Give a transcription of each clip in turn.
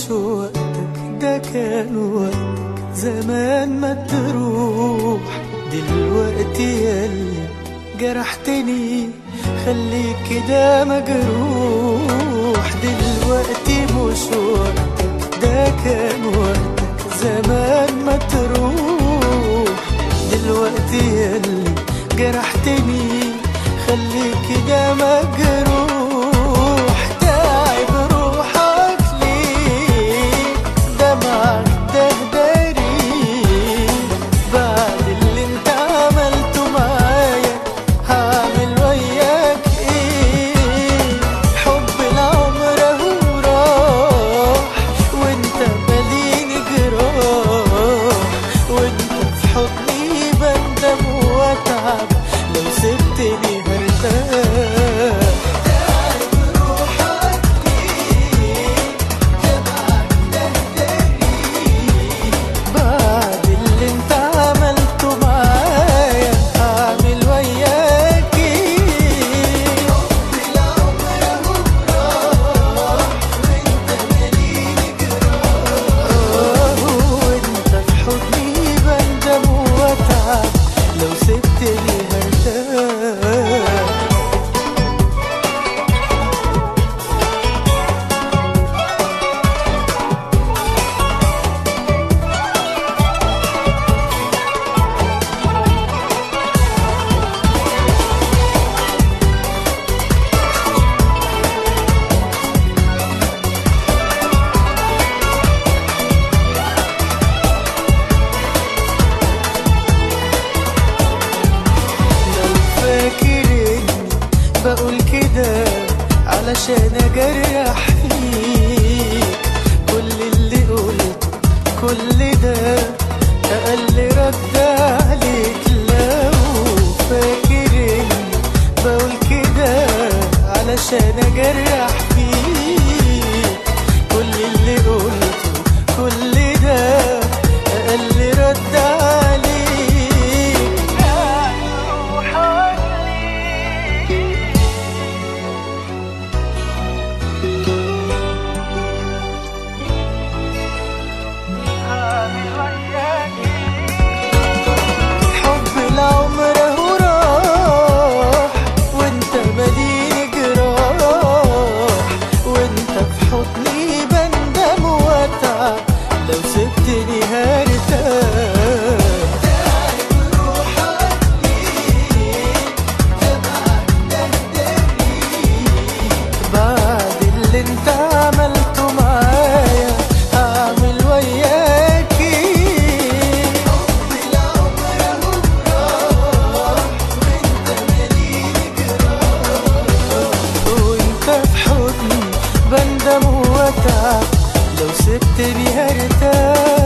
مش وقتك ده كان وقتك زمان ما تروح دلوقتي ياللي جرحتني خليك كده مجروح دلوقتي مش وقتك ده كان وقتك زمان ما تروح دلوقتي ياللي جرحتني خليك كده مجروح تعب روحك ليه دمعك ده داري بعد اللي انت عملته معايا هعمل وياك ايه حب العمر اهو راح وانت ماليني جراح وانت في حضني بندم واتعب لو سبتني هرتاح تعب روحك ليه دمعك ده داري بعد اللي انت عملته معايا هعمل وياك ايه حب العمر اهو راح وانت ماليني جراح وانت في حضني بندم واتعب لو سبتني هرتاح لو فاكر اني بقول كده علشان اجرح فيك كل اللي قلته كل ده اقل رد عليك لو فاكر اني بقول كده علشان اجرح فيك كل اللي قلته كل ده اقل رد عليك حب العمر اهو راح وانت مديني جراح وانت في حضني بندم واتعب لو سبتني هرتاح بعد اللي انت عملته معايا هعمل وياك ايه حب العمر اهو راح وانت ماليني جراح وانت في حضني بندم واتعب لو سبتني هرتاح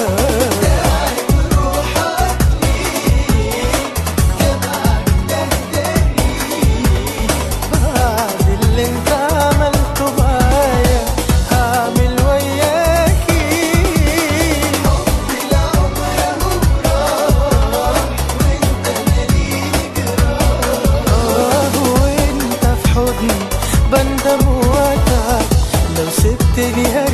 بعد اللي انت عملته معايا هعمل وياك ايه حب العمر اهو راح وانت ماليني جراح وانت في حضني بندم واتعب لو سبتني هرتاح